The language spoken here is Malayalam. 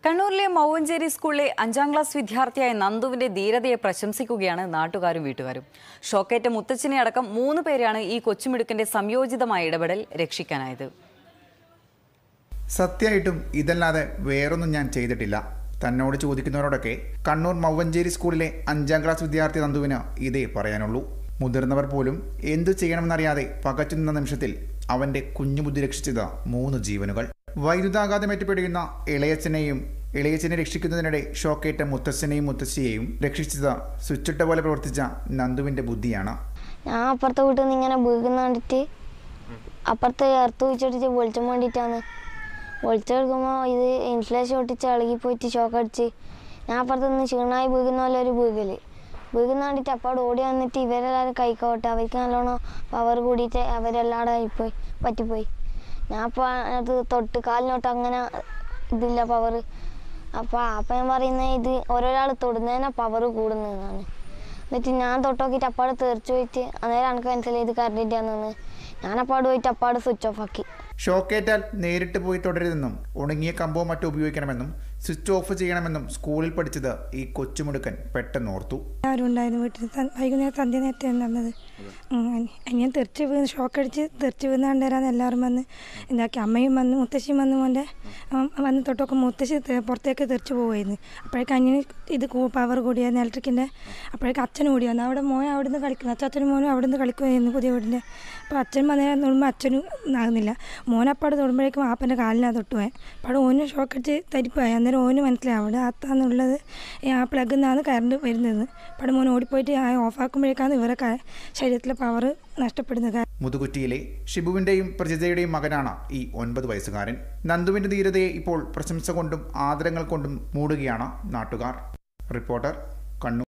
കണ്ണൂരിലെ മൗവഞ്ചേരി സ്കൂളിലെ അഞ്ചാം ക്ലാസ് വിദ്യാർത്ഥിയായ നന്ദുവിന്റെ ധീരതയെ പ്രശംസിക്കുകയാണ് നാട്ടുകാരും വീട്ടുകാരും ഷോക്കേറ്റ മുത്തച്ഛനെ അടക്കം മൂന്ന് പേരാണ് ഈ കൊച്ചുമിടുക്കന്റെ സംയോജിതമായ ഇടപെടൽ രക്ഷിക്കാനായത് സത്യമായിട്ടും ഇതല്ലാതെ വേറൊന്നും ഞാൻ ചെയ്തിട്ടില്ല തന്നോട് ചോദിക്കുന്നവരോടൊക്കെ കണ്ണൂർ മൗവഞ്ചേരി സ്കൂളിലെ അഞ്ചാം ക്ലാസ് വിദ്യാർത്ഥി നന്ദുവിന് ഇതേ പറയാനുള്ളൂ മുതിർന്നവർ പോലും എന്തു ചെയ്യണമെന്നറിയാതെ പകച്ചു നിന്ന നിമിഷത്തിൽ അവന്റെ കുഞ്ഞുബുദ്ധി രക്ഷിച്ചത് മൂന്ന് ജീവനുകൾ വൈദ്യുതാഘാതമേറ്റ് പിടിയുന്ന ഇളയച്ചനെയും ഇളയച്ചനെ രക്ഷിക്കുന്നതിനിടെ ഷോക്കേറ്റ മുത്തച്ഛനെയും മുത്തശ്ശിയെയും രക്ഷിച്ചത് സ്വിച്ചിട്ട പോലെ പ്രവർത്തിച്ച നന്ദുവിന്റെ ബുദ്ധിയാണ് ഞാൻ അപ്പുറത്തെ വീട്ടിൽ നിന്ന് ഇങ്ങനെ വീകുന്ന കണ്ടിട്ട് അപ്പുറത്തെ എർത്ത് വെച്ചിട്ട് വെളിച്ചം വേണ്ടിയിട്ടാണ് വെളിച്ചം എടുക്കുമ്പോൾ ഇത് ഇൻഫ്ലേഷൻ ഒട്ടിച്ച് ഇളകി പോയിട്ട് ഷോക്ക് അടിച്ച് ഞാൻ അപ്പുറത്ത് നിന്ന് ക്ഷീണമായി വീകുന്ന പോലെ ഒരു വീകല് വീകുന്ന കണ്ടിട്ട് അപ്പാട് ഓടി വന്നിട്ട് ഇവരെല്ലാവരും കൈക്കോട്ടെ അവർക്ക് നല്ലോണം പവർ കൂടിയിട്ട് അവരെല്ലാവരും ആയിപ്പോയി പറ്റിപ്പോയി ഞാൻ അപ്പോൾ അത് തൊട്ട് കാലിനോട്ട് അങ്ങനെ ഇതില്ല പവർ അപ്പോൾ അപ്പം ഞാൻ പറയുന്നത് ഇത് ഓരോരാൾ തൊടുന്നതിനാ പവർ കൂടുന്നതെന്നാണ് എന്നിട്ട് ഞാൻ തൊട്ടോക്കിയിട്ട് അപ്പാട് തെറിച്ച് പോയിട്ട് അന്നേരം എനിക്ക് മനസ്സിലായി ഇത് കറണ്ടിട്ടാണെന്ന് ഞാൻ അപ്പാട് പോയിട്ട് അപ്പാട് സ്വിച്ച് ഓഫ് ആക്കി ഷോക്കേറ്റാൽ നേരിട്ട് പോയി തുടരുതെന്നും ഉണങ്ങിയ കമ്പോ മറ്റോ ഉപയോഗിക്കണമെന്നും സ്വിച്ച് ഓഫ് ചെയ്യണമെന്നും സ്കൂളിൽ പഠിച്ചത് ഈ കൊച്ചുമിടുക്കൻ പെട്ടെന്ന് ഓർത്തു ആരും ഉണ്ടായിരുന്നു വീട്ടിൽ ത- വൈകുന്നേരം സന്ധ്യ നേരത്തെ നടന്നത് ഞാൻ തെറിച്ച് വീണ് ഷോക്ക് അടിച്ച് തെറിച്ച് വീണാണ്ട് വരാന്ന് എല്ലാവരും വന്ന് ഇതാക്കി അമ്മയും വന്ന് മുത്തശ്ശിയും വന്ന് മോൻ്റെ വന്ന് തൊട്ടൊക്കെ മുത്തശ്ശി തെ- പുറത്തേക്ക് തെറിച്ച് പോവുമായിരുന്നു അപ്പോഴേക്കും അനിയന് ഇത് പവർ കൂടിയായിരുന്നു ഇലക്ട്രിക്കിൻ്റെ അപ്പോഴേക്കും അച്ഛനും കൂടി വന്നു അവിടെ മോൻ അവിടെ നിന്ന് കളിക്കുന്നു അച്ഛനും മോനും അവിടെ നിന്ന് കളിക്കുമായിരുന്നു പുതിയ വീടിൻ്റെ അപ്പോൾ അച്ഛൻ വന്നേരം തൊടുമ്പോൾ അച്ഛനും ആകുന്നില്ല മോനപ്പാട് തൊടുമ്പോഴേക്കും ആപ്പൻ്റെ കാലിനാ തൊട്ടുപോയി അപ്പോൾ ഓന് ഷോക്ക് അടിച്ച് തരിപ്പായി അന്നേരം ഓന് മനസ്സിലായി അവിടെ അത്താന്നുള്ളത് ഈ ആ പ്ലഗിൽ നിന്നാണ് കറണ്ട് വരുന്നത് അപ്പോൾ മോൻ ഓടിപ്പോയിട്ട് ആ ഓഫാക്കുമ്പോഴേക്കാണ് ഇവരെ ക- ശരീരത്തിലെ പവർ നഷ്ടപ്പെടുന്നത് മുതുകുറ്റിയിലെ ഷിബുവിന്റെയും പ്രജിതയുടെയും മകനാണ് ഈ ഒൻപത് വയസ്സുകാരൻ നന്ദുവിന്റെ ധീരതയെ ഇപ്പോൾ പ്രശംസ കൊണ്ടും ആദരങ്ങൾ കൊണ്ടും മൂടുകയാണ് നാട്ടുകാർ റിപ്പോർട്ടർ കണ്ണൂർ